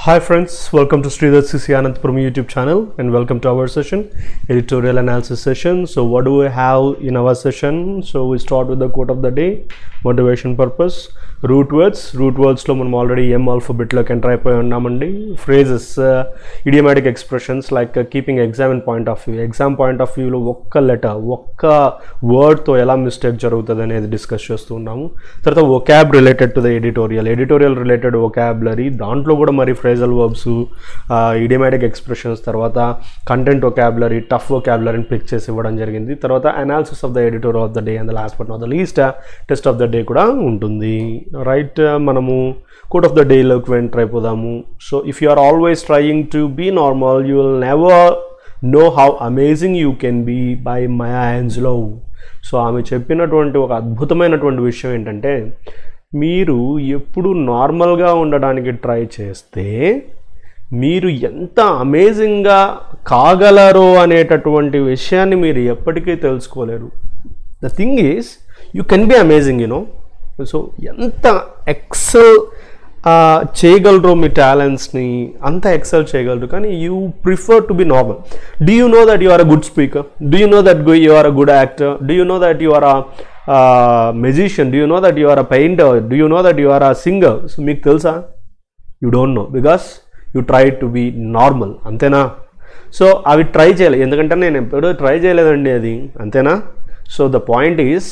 Hi friends, welcome to Sridhar CC Anantpuram YouTube channel and welcome to our session, editorial analysis session. So what do we have in our session? So we start with the quote of the day, motivation purpose, root words, root words లో మనం already ఎం ఆల్ఫాబెట్లోకి enter అయిపోయి ఉన్నామండి phrases idiomatic expressions like keeping exam in point of view exam point of వ్యూలో ఒక్క letter ఒక్క వర్డ్తో ఎలా mistake జరుగుతుంది అనేది డిస్కస్ చేస్తూ ఉన్నాము తర్వాత vocab related to the editorial editorial related vocabulary దాంట్లో కూడా మరి ఫ్రేజల్ వర్బ్స్ ఇడియమాటిక్ ఎక్స్ప్రెషన్స్ తర్వాత కంటెంట్ ఒకాబులరీ టఫ్ ఒకాబులరీని పిక్ చేసి ఇవ్వడం జరిగింది తర్వాత analysis of the editor of the day and the last but not the least test of the day కూడా ఉంటుంది రైట్ మనము కోట్ ఆఫ్ ద డేలోకి వెంటర్ అయిపోదాము so if you are always trying to be normal you will never know how amazing you can be by my హ్యాండ్స్లో so ఆమె చెప్పినటువంటి ఒక అద్భుతమైనటువంటి విషయం ఏంటంటే మీరు ఎప్పుడు నార్మల్గా ఉండడానికి ట్రై చేస్తే మీరు ఎంత అమేజింగ్గా కాగలరో అనేటటువంటి విషయాన్ని మీరు ఎప్పటికీ తెలుసుకోలేరు the thing is you can be amazing you know so ఎంత ఎక్సెల్ చేయగలరు మీ టాలెంట్స్ని అంత ఎక్సెల్ చేయగలరు కానీ you prefer to be normal do you know that you are a good speaker do you know that you are a good actor do you know that you are a magician do you know that you are a painter do you know that you are a singer so మీకు తెలుసా you don't know because you try to be normal అంతేనా so అవి try చేయలేదు ఎందుకంటే నేను ఎప్పుడూ try చేయలేదండి అది అంతేనా సో ద పాయింట్ ఈస్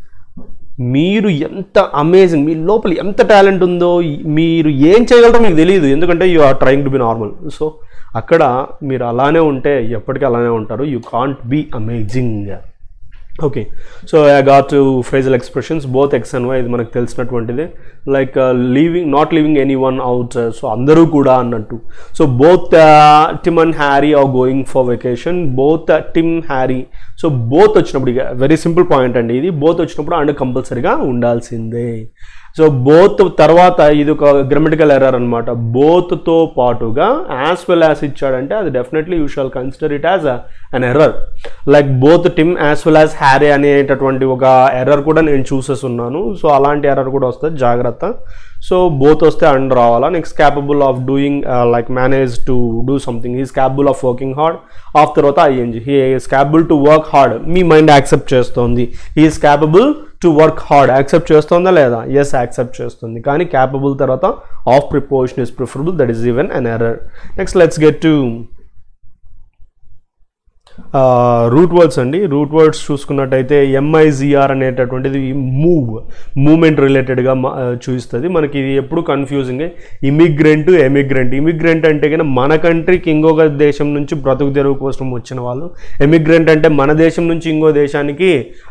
మీరు ఎంత అమేజింగ్ మీ లోపల ఎంత టాలెంట్ ఉందో మీరు ఏం చేయగలరో మీకు తెలియదు ఎందుకంటే you are trying to be normal so అక్కడ మీరు అలానే ఉంటే ఎప్పటికీ అలానే ఉంటారు you can't be amazing okay so I got two phrasal expressions both X and Y ఇది మనకు తెలిసినటువంటిది like leaving not leaving any one out so అందరూ కూడా అన్నట్టు so both Tim and Harry are going for vacation both Tim Harry so both వచ్చినప్పుడు ఇక very simple point అండి ఇది బోత్ వచ్చినప్పుడు అండ్ కంపల్సరీగా ఉండాల్సిందే సో బోత్ తర్వాత ఇది ఒక గ్రామటికల్ ఎర్రర్ అనమాట బోత్తో పాటుగా యాజ్ వెల్ యాజ్ ఇచ్చాడంటే అది definitely you shall consider it as an error like both Tim as well as Harry అనేటటువంటి ఒక ఎర్రర్ కూడా నేను చూసేస్తున్నాను సో అలాంటి ఎర్రర్ కూడా వస్తుంది జాగ్రత్త సో బోత్ వస్తే అండ్ రావాలా next capable of doing like manage to do something is capable of working hard of తర్వాత ING he is capable to work hard మీ మైండ్ యాక్సెప్ట్ చేస్తోంది is capable to work hard accept చేస్తుందా లేదా yes accept చేస్తుంది కానీ capable తర్వాత of preposition is preferable that is even an error next let's get to root words అండి root words చూసుకున్నట్టయితే ఎంఐజిఆర్ అనేటటువంటిది మూవ్ మూమెంట్ రిలేటెడ్గా చూపిస్తుంది మనకి ఇది ఎప్పుడు కన్ఫ్యూజింగ్ ఇమిగ్రెంట్ ఎమిగ్రెంట్ ఇమిగ్రెంట్ అంటే కన్నా మన కంట్రీకి ఇంకొక దేశం నుంచి బ్రతుకు తెరువు కోసం వచ్చిన వాళ్ళు ఎమిగ్రెంట్ అంటే మన దేశం నుంచి ఇంకో దేశానికి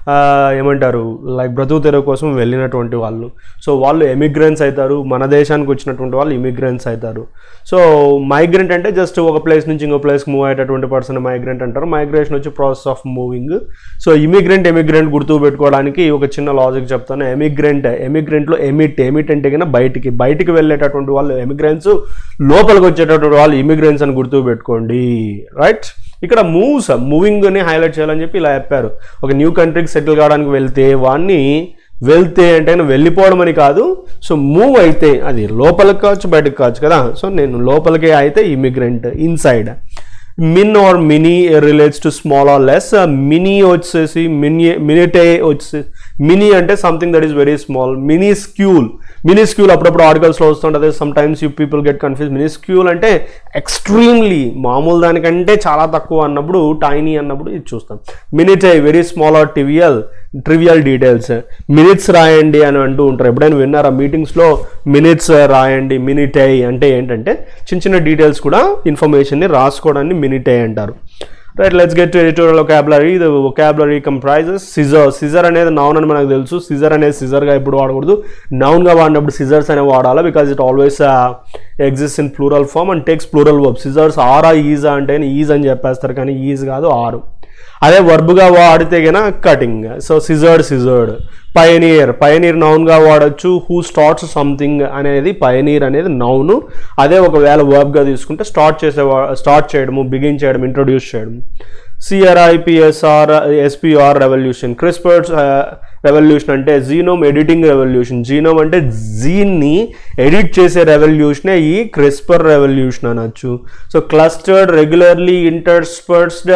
ఏమంటారు లైక్ బ్రతుకు తెరువు కోసం వెళ్ళినటువంటి వాళ్ళు సో వాళ్ళు ఎమిగ్రెంట్స్ అవుతారు మన దేశానికి వచ్చినటువంటి వాళ్ళు ఇమిగ్రెంట్స్ అవుతారు సో మైగ్రెంట్ అంటే జస్ట్ ఒక ప్లేస్ నుంచి ఇంకో ప్లేస్కి మూవ్ అయ్యేటటువంటి పర్సన్ మైగ్రెంట్ అంటారు మైగ్రేషన్ వచ్చి process of moving so immigrant emigrant గుర్తు పెట్టుకోవడానికి ఒక చిన్న లాజిక్ చెప్తాను ఎమిగ్రెంట్ ఎమిగ్రెంట్లో ఎమిట్ ఎమిట్ అంటే కన్నా బయటికి బయటికి వెళ్ళేటటువంటి వాళ్ళు ఎమిగ్రెంట్స్ లోపలికి వచ్చేటటువంటి వాళ్ళు ఇమిగ్రెంట్స్ అని గుర్తు పెట్టుకోండి రైట్ ఇక్కడ మూవ్స్ మూవింగ్ని హైలైట్ చేయాలని చెప్పి ఇలా చెప్పారు ఒక న్యూ కంట్రీకి సెటిల్ కావడానికి వెళ్తే వాడిని వెళ్తే అంటే వెళ్ళిపోవడం అని కాదు సో మూవ్ అయితే అది లోపలికి కావచ్చు బయటకు కావచ్చు కదా సో నేను లోపలికి అయితే immigrant inside min or mini relates to small or less mini వచ్చేసి మినీ మినిటే వచ్చేసి మినీ అంటే something that is very small minuscule minuscule అప్పుడప్పుడు ఆర్టికల్స్లో వస్తుంటుంది sometimes you people get confuse minuscule అంటే extremely మామూలు దానికంటే చాలా తక్కువ అన్నప్పుడు టైనీ అన్నప్పుడు ఇది చూస్తాం minute very small or trivial trivial details minutes రాయండి అని అంటూ ఉంటారు ఎప్పుడైనా విన్నారా మీటింగ్స్లో మినిట్స్ రాయండి మినిటే అంటే ఏంటంటే చిన్న చిన్న డీటెయిల్స్ కూడా ఇన్ఫర్మేషన్ని రాసుకోవడాన్ని మినిటే అంటారు right let's get to editorial vocabulary ఇది ఒకాబులరీ కంప్రైజెస్ సిజర్ సిజర్ అనేది నౌన్ అని మనకు తెలుసు సిజర్ అనేది సిజర్గా ఎప్పుడు వాడకూడదు నౌన్గా వాడినప్పుడు సిజర్స్ అనే వాడాలి because it always exist in plural form and takes plural verb scissors ఆరా ఈజా అంటే ఈజ్ అని చెప్పేస్తారు కానీ ఈజ్ కాదు ఆరు అదే వర్బ్గా వాడితే గన cutting so scissored scissored pioneer pioneer నౌన్గా వాడచ్చు హూ స్టార్ట్స్ సంథింగ్ అనేది పయనీర్ అనేది నౌను అదే ఒకవేళ వర్బ్గా తీసుకుంటే స్టార్ట్ చేసే స్టార్ట్ చేయడము బిగిన్ చేయడం ఇంట్రొడ్యూస్ చేయడం CRI PSR SPR revolution CRISPRs revolution అంటే జీనోమ్ ఎడిటింగ్ రెవల్యూషన్ జీనోమ్ అంటే జీన్ని ఎడిట్ చేసే రెవల్యూషనే ఈ క్రిస్పర్ రెవల్యూషన్ అనొచ్చు so clustered regularly interspersed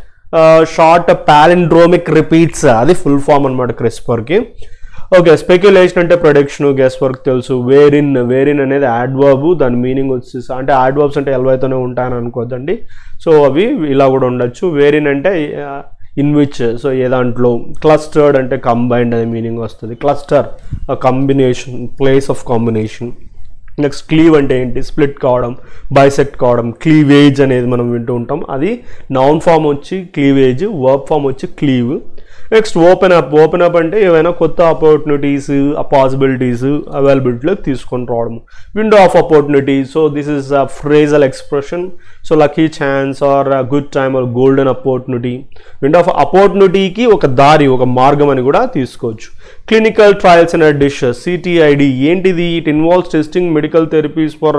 short palindromic repeats అది ఫుల్ ఫామ్ అనమాట క్రిస్పర్కి ఓకే స్పెక్యులేషన్ అంటే ప్రొడక్షన్ గెస్ వర్క్ తెలుసు వేరిన్ వేరిన్ అనేది యాడ్వర్బ్ దాని మీనింగ్ వచ్చేసి అంటే యాడ్వర్బ్స్ అంటే ఎల్వైతోనే ఉంటాయని అనుకోద్దండి సో అవి ఇలా కూడా ఉండొచ్చు వేరిన్ అంటే ఇన్ విచ్ సో ఏ దాంట్లో క్లస్టర్డ్ అంటే కంబైన్డ్ అనే మీనింగ్ వస్తుంది cluster combination place of combination next cleave అంటే ఏంటి స్ప్లిట్ కావడం బైసెక్ట్ కావడం క్లీవేజ్ అనేది మనం వింటూ ఉంటాం అది నౌన్ ఫామ్ వచ్చి క్లీవేజ్ వర్బ్ ఫామ్ వచ్చి cleave next open up open up అంటే ఏవైనా కొత్త ఆపర్చునిటీస్ పాసిబిలిటీస్ అవైలబిలిటీలోకి తీసుకొని రావడం window of opportunity so this is a phrasal expression so lucky chance or good time or golden opportunity window of ఆపర్చునిటీకి ఒక దారి ఒక మార్గం అని కూడా తీసుకోవచ్చు క్లినికల్ ట్రయల్స్ అండ్ డిష్ సిటిఐడి ఏంటిది it involves testing medical therapies for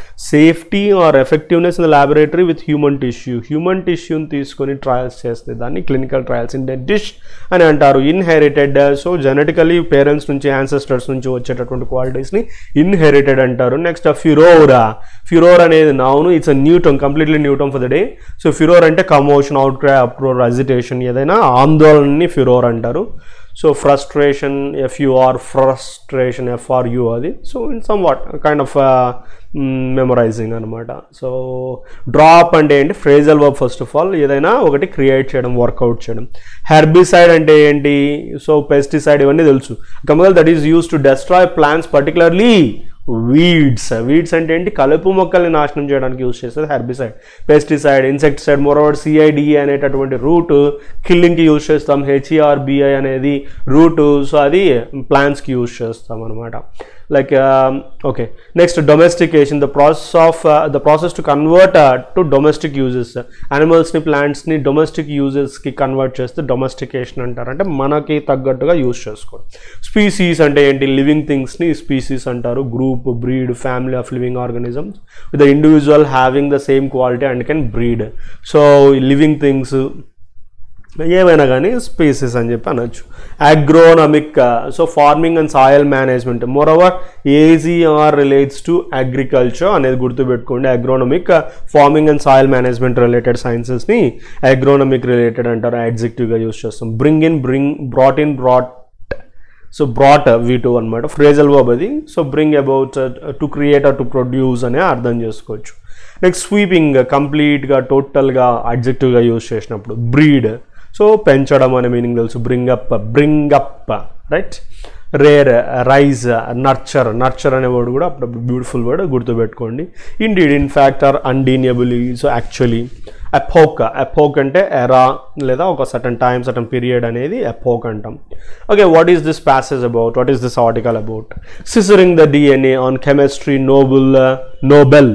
safety or effectiveness in the laboratory with human tissue human టిష్యూని తీసుకొని ట్రయల్స్ చేస్తే దాన్ని క్లినికల్ ట్రయల్స్ ఇన్ డిష్ అని అంటారు ఇన్హెరిటెడ్ సో జెనెటికలీ పేరెంట్స్ నుంచి యాన్సెస్టర్స్ నుంచి వచ్చేటటువంటి క్వాలిటీస్ని ఇన్హెరిటెడ్ అంటారు నెక్స్ట్ ఫిరోరా ఫిరోర్ అనేది noun it's a new term completely new term for the day so furore అంటే commotion outcry uproar agitation ఏదైనా ఆందోళనని ఫిరోర్ అంటారు so frustration F U R frustration F R U అది so in somewhat kind of memorising అనమాట so drop అంటే ఏంటి phrasal work first of all ఏదైనా ఒకటి క్రియేట్ చేయడం వర్కౌట్ చేయడం హెర్బిసైడ్ అంటే ఏంటి సో పెస్టిసైడ్ ఇవన్నీ తెలుసు chemical that is use to destroy plants particularly weeds weeds అంటే ఏంటి కలుపు మొక్కల్ని నాశనం చేయడానికి యూస్ చేస్తుంది herbicide pesticide insecticide moreover CIDA అనేటటువంటి రూట్ కిల్లింగ్కి యూస్ చేస్తాం హెచ్ఈఆర్బిఐ అనేది రూట్ సో అది ప్లాంట్స్కి యూస్ చేస్తాం అనమాట like okay next domestication the process of the process to convert to domestic uses యానిమల్స్ని ప్లాంట్స్ని డొమెస్టిక్ యూజెస్కి కన్వర్ట్ చేస్తే డొమెస్టికేషన్ అంటారు అంటే మనకి తగ్గట్టుగా యూజ్ చేసుకోవడం స్పీసీస్ అంటే ఏంటి లివింగ్ థింగ్స్ని స్పీసీస్ అంటారు group breed family of living organisms with the individual having the same quality and can breed so living things ఏమైనా కానీ స్పీసీస్ అని చెప్పి అనొచ్చు agronomic so farming and soil management more over AGR relates to agriculture అనేది గుర్తుపెట్టుకోండి agronomic farming and soil management related సైన్సెస్ని agronomic related అంటారు యాడ్జెక్టివ్గా యూస్ చేస్తాం bring in bring brought in brought so brought V two అనమాట phrasal verb అది so bring about to create to produce అనే అర్థం చేసుకోవచ్చు నెక్స్ట్ స్వీపింగ్ కంప్లీట్గా టోటల్గా అడ్జెక్టివ్గా యూస్ చేసినప్పుడు బ్రీడ్ సో పెంచడం అనే మీనింగ్ తెలుసు bring up bring up right rear raise nurture nurture అనే వర్డ్ కూడా అప్పుడప్పుడు బ్యూటిఫుల్ వర్డ్ గుర్తుపెట్టుకోండి indeed in fact or undeniably so actually epoch epoch అంటే ఎరా లేదా ఒక సటన్ టైమ్ సటన్ పీరియడ్ అనేది అపోక్ అంటాం okay what is this passage about what is this article about scissoring the DNA on chemistry Nobel Nobel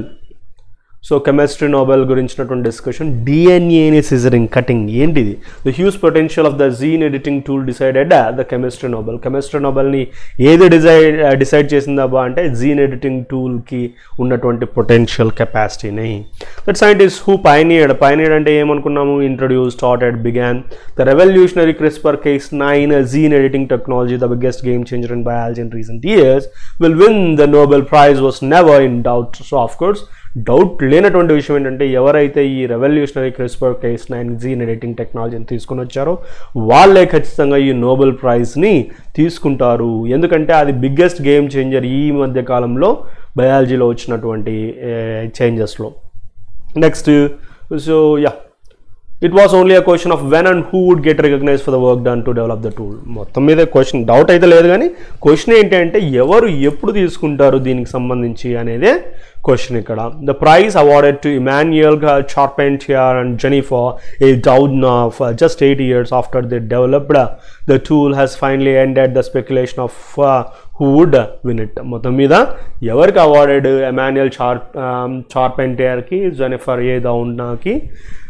so chemistry Nobel గురించినటువంటి discussion డిఎన్ఏని scissoring cutting ఏంటిది the huge potential of the gene editing tool decided the chemistry Nobel chemistry నోబెల్ని ఏది decide decide చేసిందబ్బా అంటే gene editing టూల్కి ఉన్నటువంటి potential కెపాసిటీని that scientist who pioneered pioneered అంటే ఏమనుకున్నాము introduce started began the revolutionary CRISPR Cas nine gene editing technology the biggest game changer in biology in recent years will win the Nobel prize was never in doubt so of course doubt లేనటువంటి విషయం ఏంటంటే ఎవరైతే ఈ revolutionary CRISPR Cas nine gene editing టెక్నాలజీని తీసుకుని వచ్చారో వాళ్ళే ఖచ్చితంగా ఈ నోబెల్ ప్రైజ్ని తీసుకుంటారు ఎందుకంటే అది బిగ్గెస్ట్ గేమ్ చేంజర్ ఈ మధ్య కాలంలో బయాలజీలో వచ్చినటువంటి చేంజెస్లో next so yeah it was only a question of when and who would get recognise for the work done to develop the tool మొత్తం మీద క్వశ్చన్ డౌట్ అయితే లేదు కానీ క్వశ్చన్ ఏంటి అంటే ఎవరు ఎప్పుడు తీసుకుంటారు దీనికి సంబంధించి అనేదే క్వశ్చన్ ఇక్కడ the prize awarded to Emmanuelle Charpentier and Jennifer A Doudna just eight years after the developed the tool has finally ended the speculation of who would win it మొత్తం మీద ఎవరికి అవార్డెడ్ ఎమాన్యుయల్ చార్ చార్పెంటియర్కి Jennifer A దౌన్నాకి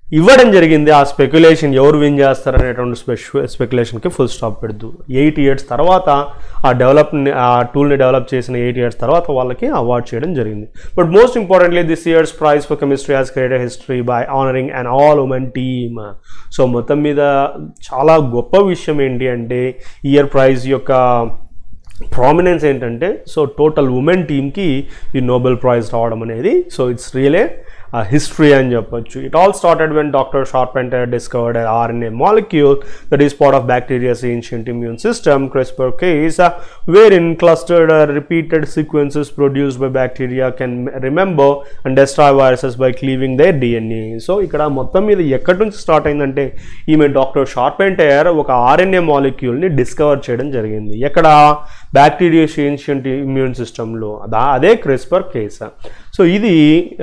ఇవ్వడం జరిగింది ఆ speculation ఎవరు win చేస్తారు అనేటువంటి స్పె స్పెక్యులేషన్కి ఫుల్ స్టాప్ పెడుతూ ఎయిట్ ఇయర్స్ తర్వాత ఆ డెవలప్ ఆ టూల్ని డెవలప్ చేసిన ఎయిట్ ఇయర్స్ తర్వాత వాళ్ళకి అవార్డ్ చేయడం జరిగింది but most importantly this year's prize for chemistry has created history by honouring and all women team so మొత్తం మీద చాలా గొప్ప విషయం ఏంటి అంటే ఇయర్ ప్రైజ్ యొక్క ప్రామినెన్స్ ఏంటంటే సో టోటల్ ఉమెన్ టీమ్కి ఈ నోబెల్ ప్రైజ్ రావడం అనేది సో ఇట్స్ రియలే హిస్టరీ అని చెప్పొచ్చు it all started when doctor Charpentier discovered RNA molecule that is part of bacteria's ancient immune system CRISPR Cas wherein clustered repeated sequences produced by bacteria can remember and destroy viruses by cleaving they DNA so ఇక్కడ మొత్తం మీద ఎక్కడి నుంచి start అయిందంటే ఈమె doctor షార్పెంటైర్ ఒక RNA మాలిక్యూల్ని discover చేయడం జరిగింది ఎక్కడ బ్యాక్టీరియా ఏన్షియంట్ ఇమ్యూన్ సిస్టంలో అదా అదే క్రిస్పర్ కేస్ సో ఇది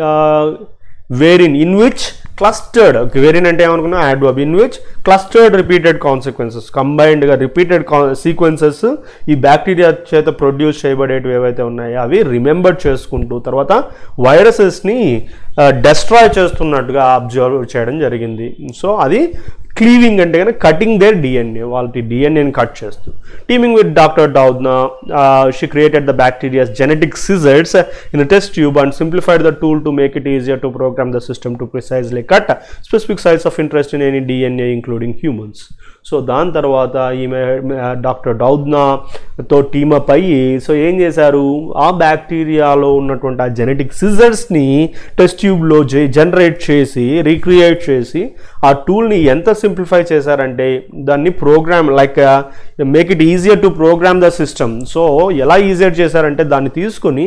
wherein in which clustered wherein అంటే ఏమనుకున్నా adverb in which clustered repeated consequences కంబైన్డ్గా రిపీటెడ్ సీక్వెన్సెస్ ఈ బ్యాక్టీరియా చేత ప్రొడ్యూస్ చేయబడేటివి ఏవైతే ఉన్నాయో అవి రిమెంబర్ చేసుకుంటూ తర్వాత వైరసెస్ని డెస్ట్రాయ్ చేస్తున్నట్టుగా అబ్జర్వ్ చేయడం జరిగింది సో అది క్లీవింగ్ అంటే కనుక కటింగ్ దేర్ డిఎన్ఏ వాళ్ళ డిఎన్ఏని కట్ చేస్తూ teaming with doctor Doudna she created the bacteria's genetic scissors in test tube and simplified the tool to make it easier to program the system to precisely cut specific sites of interest in any DNA including humans so దాని తర్వాత ఈమె doctor డౌద్నాతో team up అయ్యి so ఏం చేశారు ఆ బ్యాక్టీరియాలో ఉన్నటువంటి ఆ జెనెటిక్ సిజర్స్ని టెస్ట్ ట్యూబ్లో జనరేట్ చేసి రీక్రియేట్ చేసి ఆ టూల్ని ఎంత సింప్లిఫై చేశారంటే దాన్ని program like make it easier to program the system so ఎలా ఈజియర్ చేశారంటే దాన్ని తీసుకొని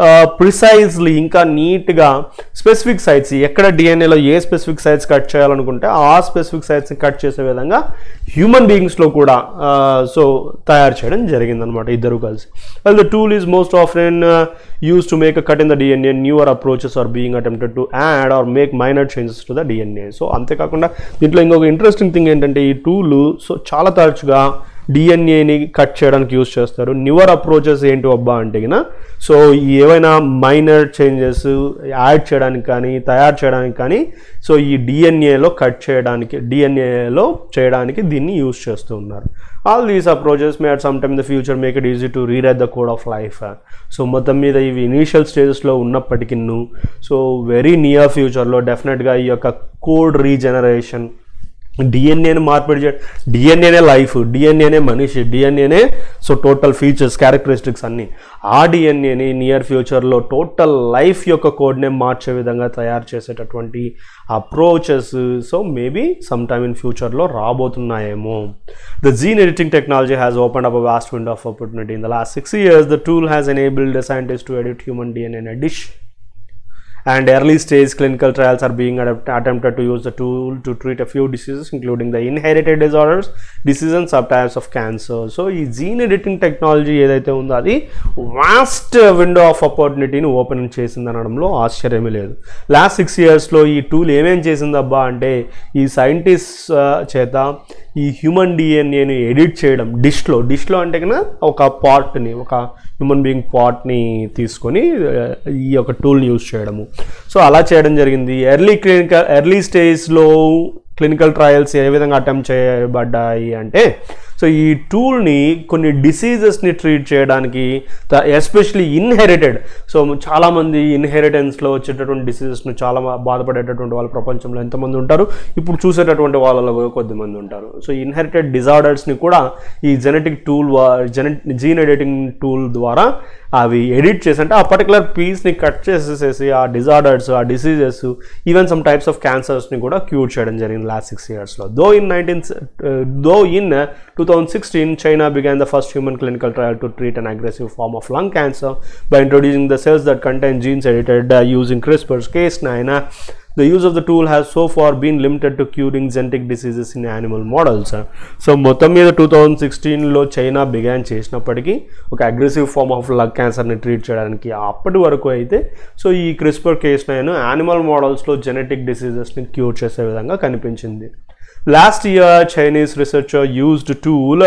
ప్రిసైజ్లీ ఇంకా నీట్గా స్పెసిఫిక్ సైట్స్ ఎక్కడ డిఎన్ఏలో ఏ స్పెసిఫిక్ సైట్స్ కట్ చేయాలనుకుంటే ఆ స్పెసిఫిక్ సైట్స్ని కట్ చేసే విధంగా హ్యూమన్ బీయింగ్స్లో కూడా సో తయారు చేయడం జరిగిందనమాట ఇద్దరు కలిసి well the tool is most often use to make a cut in the DNA newer approaches are being attempted to add or make minor changes to the DNA so అంతేకాకుండా దీంట్లో ఇంకొక interesting thing ఏంటంటే ఈ tool so చాలా తరచుగా డిఎన్ఏని cut చేయడానికి use చేస్తారు న్యూవర్ అప్రోచెస్ ఏంటి అబ్బా అంటే గిన సో ఏవైనా మైనర్ చేంజెస్ యాడ్ చేయడానికి కానీ తయారు చేయడానికి కానీ సో ఈ డిఎన్ఏలో కట్ చేయడానికి డిఎన్ఏలో చేయడానికి దీన్ని యూస్ చేస్తూ ఉన్నారు all these approaches may at some time the future make it easy to rewrite the code of life so మొత్తం మీద ఇవి ఇనీషియల్ స్టేజెస్లో ఉన్నప్పటికీ సో వెరీ నియర్ ఫ్యూచర్లో డెఫినెట్గా ఈ యొక్క కోడ్ రీజనరేషన్ డిఎన్ఏని మార్పిడి చేయడం డిఎన్ఏనే లైఫ్ డిఎన్ఏనే మనిషి డిఎన్ఏనే సో టోటల్ ఫీచర్స్ క్యారెక్టరిస్టిక్స్ అన్నీ ఆ డిఎన్ఏని నియర్ ఫ్యూచర్లో టోటల్ లైఫ్ యొక్క కోడ్నే మార్చే విధంగా తయారు చేసేటటువంటి approaches so maybe some time in ఫ్యూచర్లో రాబోతున్నాయేమో the gene editing technology has open up a vast window of opportunity in the last six years the tool has enabled scientist to edit human DNA in a dish and early stage clinical trials are being adapt- attempted to use the tool to treat a few diseases including the inherited disorders disease and subtypes of cancer so ఈ gene editing technology ఏదైతే ఉందో అది vast window of ఆపర్చునిటీని open చేసింది అనడంలో ఆశ్చర్యమే లేదు last six ఇయర్స్లో ఈ టూల్ ఏమేం చేసిందబ్బా అంటే ఈ సైంటిస్ట్ చేత ఈ హ్యూమన్ డిఎన్ఏని ఎడిట్ చేయడం డిష్లో డిష్లో అంటే కన్నా ఒక పార్ట్ని ఒక హ్యూమన్ బీయింగ్ పార్ట్ని తీసుకొని ఆ, ఈ యొక్క టూల్ని యూజ్ చేయడము సో అలా చేయడం జరిగింది ఎర్లీ క్లినికల్ ఎర్లీ స్టేజ్లో క్లినికల్ ట్రయల్స్ ఏ విధంగా అటెంప్ట్ చేయబడ్డాయి అంటే సో ఈ టూల్ని కొన్ని డిసీజెస్ని ట్రీట్ చేయడానికి ఎస్పెషలీ ఇన్హెరిటెడ్ సో చాలామంది ఇన్హెరిటెన్స్లో వచ్చేటటువంటి డిసీజెస్ను చాలా మా- బాధపడేటటువంటి వాళ్ళు ప్రపంచంలో ఎంతమంది ఉంటారు ఇప్పుడు చూసేటటువంటి వాళ్ళలో కూడా కొద్దిమంది ఉంటారు సో ఇన్హెరిటెడ్ డిజార్డర్స్ని కూడా ఈ జెనెటిక్ టూల్ జెనె జీన్ ఎడిటింగ్ టూల్ ద్వారా అవి ఎడిట్ చేసి అంటే ఆ పర్టికులర్ పీస్ని కట్ చేసేసేసి ఆ డిజార్డర్స్ ఆ diseases even some types of క్యాన్సర్స్ని కూడా క్యూర్ చేయడం జరిగింది లాస్ట్ సిక్స్ ఇయర్స్లో though in nineteen though in two thousand sixteen China began the first human clinical trial to treat an aggressive form of lung cancer by introducing the cells that contain genes edited uh, using CRISPR's Cas9. Uh, the use of the tool has so far been limited to curing genetic diseases in animal models. So మొత్తం మీద two thousand సిక్స్టీన్లో China began చేసినప్పటికీ ఒక aggressive form of లగ్ క్యాన్సర్ని treat చేయడానికి అప్పటి వరకు అయితే సో ఈ క్రిస్పర్ కేస్ నైన్ యానిమల్ మోడల్స్లో జెనెటిక్ డిసీజెస్ని క్యూర్ చేసే విధంగా కనిపించింది last year Chinese researcher used tool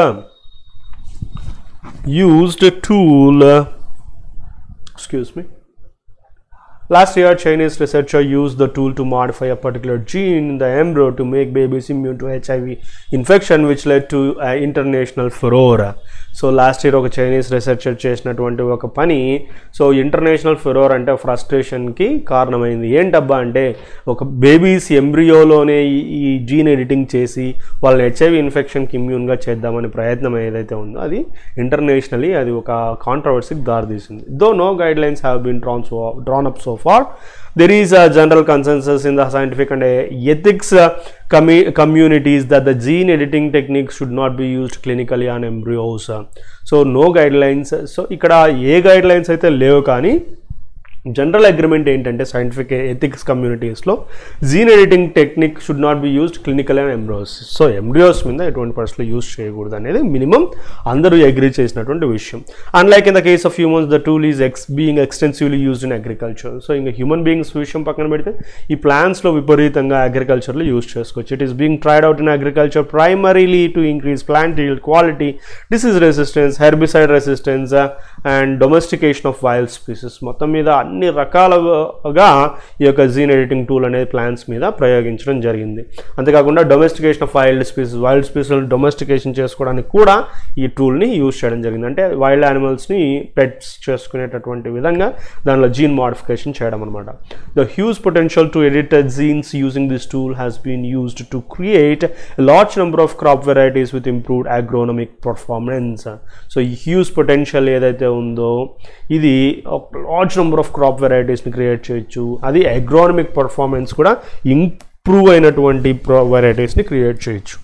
used a tool uh, excuse me Last year, Chinese researcher used the tool to modify a particular gene in the embryo to make babies immune to HIV infection, which led to uh, international furore. So last year ఒక Chinese researcher చేసినటువంటి ఒక పని so international ఫెరోర్ అంటే ఫ్రస్ట్రేషన్కి కారణమైంది ఏంటబ్బా అంటే ఒక babies ఎంబ్రియోలోనే ఈ- ఈ జీన్ ఎడిటింగ్ చేసి వాళ్ళని హెచ్ఐవి ఇన్ఫెక్షన్కి ఇమ్యూన్గా చేద్దామనే ప్రయత్నం ఏదైతే ఉందో అది ఇంటర్నేషనలీ అది ఒక కాంట్రవర్సీకి దారితీసింది though no guidelines have been drawn so drawn up so far there is a general consensus in the scientific and uh, ethics uh, commu- communities that the gene editing techniques should not be used clinically on embryos so no guidelines so ఇక్కడ ఏ guidelines అయితే లేవు కానీ general agreement ఏంటంటే scientific ethics కమ్యూనిటీస్లో gene editing technique should not be used clinical and embryos so embryos మీద ఎటువంటి పరిస్థితులు యూస్ చేయకూడదు అనేది మినిమం అందరూ అగ్రి చేసినటువంటి విషయం and like in the case of humans the tool is ex being extensively used in agriculture so ఇంకా human beings విషయం పక్కన పెడితే ఈ ప్లాంట్స్లో విపరీతంగా అగ్రికల్చర్లో యూస్ చేసుకోవచ్చు it is being tried out in agriculture primarily to increase plant yield quality disease resistance herbicide resistance and domestication of wild species మొత్తం మీద అన్ని రకాలుగా ఈ యొక్క జీన్ ఎడిటింగ్ టూల్ అనేది ప్లాంట్స్ మీద ప్రయోగించడం జరిగింది అంతేకాకుండా domestication of wild species wild species domestication చేసుకోవడానికి కూడా ఈ టూల్ని యూజ్ చేయడం జరిగింది అంటే వైల్డ్ యానిమల్స్ని పెట్స్ చేసుకునేటటువంటి విధంగా దానిలో జీన్ మోడిఫికేషన్ చేయడం అనమాట the huge potential to edit genes using this tool has been used to create large number of crop varieties with improved agronomic performance so ఈ హ్యూజ్ పొటెన్షియల్ ఏదైతే ఉందో ఇది లార్జ్ నెంబర్ ఆఫ్ క్రాప్ వెరైటీస్ని create చేయొచ్చు అది అగ్రోనమిక్ performance కూడా improve అయినటువంటి వెరైటీస్ని create చేయొచ్చు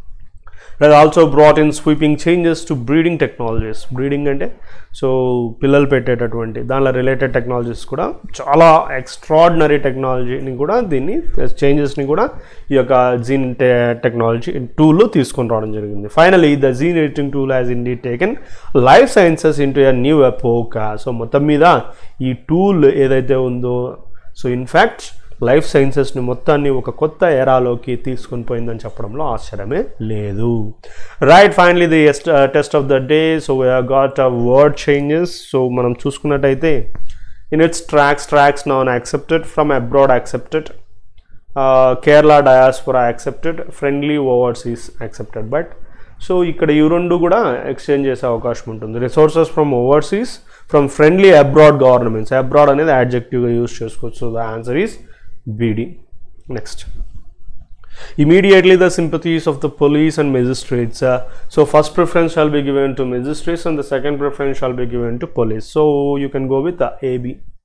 అది also brought in sweeping changes to breeding technologies breeding అంటే సో పిల్లలు పెట్టేటటువంటి దానిలో రిలేటెడ్ టెక్నాలజీస్ కూడా చాలా ఎక్స్ట్రాడినరీ టెక్నాలజీని కూడా దీన్ని చేంజెస్ని కూడా ఈ యొక్క జీన్ టెక్నాలజీ టూల్ తీసుకొని రావడం జరిగింది finally the gene editing tool has indeed taken life sciences into a new epoch so మొత్తం మీద ఈ టూల్ ఏదైతే ఉందో సో ఇన్ఫ్యాక్ట్ లైఫ్ సైన్సెస్ని మొత్తాన్ని ఒక కొత్త ఎరాలోకి తీసుకొని పోయిందని చెప్పడంలో ఆశ్చర్యమే లేదు right finally the test of the day so we got a word changes so మనం చూసుకున్నట్టయితే in its tracks tracks non accepted from abroad accepted Kerala diaspora accepted friendly overseas accepted but so ఇక్కడ ఈ రెండు కూడా ఎక్స్చేంజ్ చేసే అవకాశం ఉంటుంది resources from overseas from friendly abroad governments abroad అనేది యాడ్జెక్టివ్గా యూస్ చేసుకోవచ్చు so the answer is B D next immediately the sympathies of the police and magistrates uh, so first preference shall be given to magistrates and the second preference shall be given to police so you can go with the ab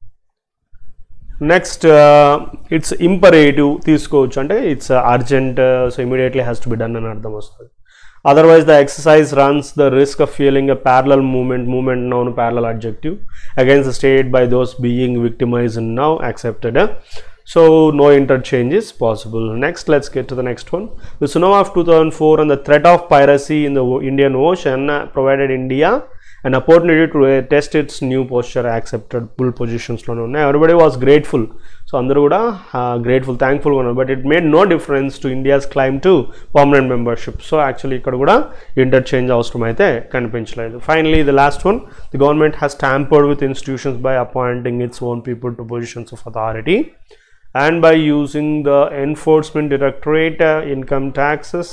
next it's imperative తీసుకోవచ్చు అంటే it's urgent so immediately has to be done అని అర్థం వస్తుంది otherwise the exercise runs the risk of feeling a parallel movement movement noun parallel adjective against the state by those being victimise now accepted so no interchange is possible next let's get to the next one the tsunami of 2004 and the threat of piracy in the o- indian ocean uh, provided india an opportunity to uh, test its new posture accepted pull positions లోనే ఉన్నాయి everybody was grateful so అందరూ కూడా grateful థ్యాంక్ఫుల్గా ఉన్నారు but it made no difference to India's claim to permanent membership so actually ఇక్కడ కూడా interchange అవసరం అయితే కనిపించలేదు finally the last one the government has tampered with institutions by appointing its own people to positions of authority and by using the enforcement directorate uh, income taxes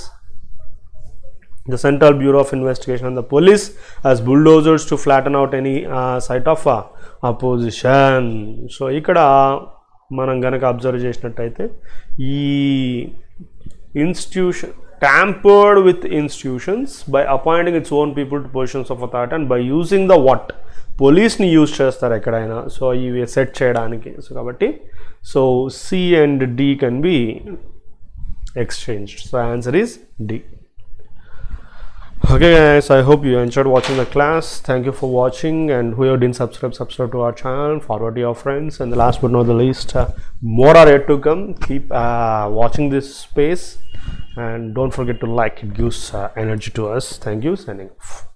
the central bureau of investigation and the police as bulldozers to flatten out any uh, site of uh, opposition so ఇక్కడ మనం గనక observe చేసినట్టయితే ఈ institution tampered with institutions by appointing its own people to positions of authority and by using the what పోలీస్ని use చేస్తారు ఎక్కడైనా so ఇవి set చేయడానికి సో కాబట్టి so C and D can be exchange so answer is D okay guys i hope you enjoyed watching the class thank you for watching and whoever didn't subscribe subscribe to our channel forward to your friends and the last but not the least uh, more are yet to come keep uh, watching this space and don't forget to like it gives uh, energy to us thank you signing off